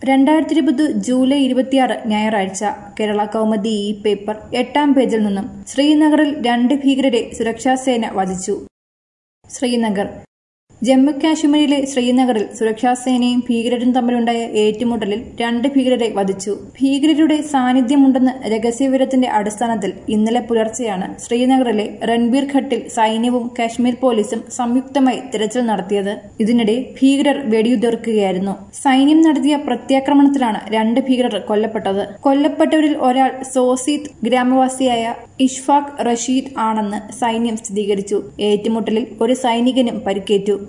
രണ്ടായിരത്തി ഇരുപത് ജൂലൈ ഇരുപത്തിയാറ് ഞായറാഴ്ച കേരള കൗമുദി ഈ പേപ്പർ എട്ടാം പേജിൽ നിന്നും ശ്രീനഗറിൽ രണ്ട് ഭീകരരെ സുരക്ഷാസേന വധിച്ചു ശ്രീനഗർ ജമ്മു കാശ്മീരിലെ ശ്രീനഗറിൽ സുരക്ഷാസേനയും ഭീകരരും തമ്മിലുണ്ടായ ഏറ്റുമുട്ടലിൽ രണ്ട് ഭീകരരെ വധിച്ചു ഭീകരരുടെ സാന്നിധ്യമുണ്ടെന്ന് രഹസ്യവിവരത്തിന്റെ അടിസ്ഥാനത്തിൽ ഇന്നലെ പുലർച്ചെയാണ് ശ്രീനഗറിലെ റൺബീർ ഘട്ടിൽ സൈന്യവും കാശ്മീർ പോലീസും സംയുക്തമായി തിരച്ചിൽ നടത്തിയത് ഇതിനിടെ ഭീകരർ വെടിയുതിർക്കുകയായിരുന്നു സൈന്യം നടത്തിയ പ്രത്യാക്രമണത്തിലാണ് രണ്ട് ഭീകരർ കൊല്ലപ്പെട്ടത് കൊല്ലപ്പെട്ടവരിൽ ഒരാൾ സോസീത്ത് ഗ്രാമവാസിയായ ഇഷ്ഫാഖ് റഷീദ് ആണെന്ന് സൈന്യം സ്ഥിരീകരിച്ചു ഏറ്റുമുട്ടലിൽ ഒരു സൈനികനും പരിക്കേറ്റു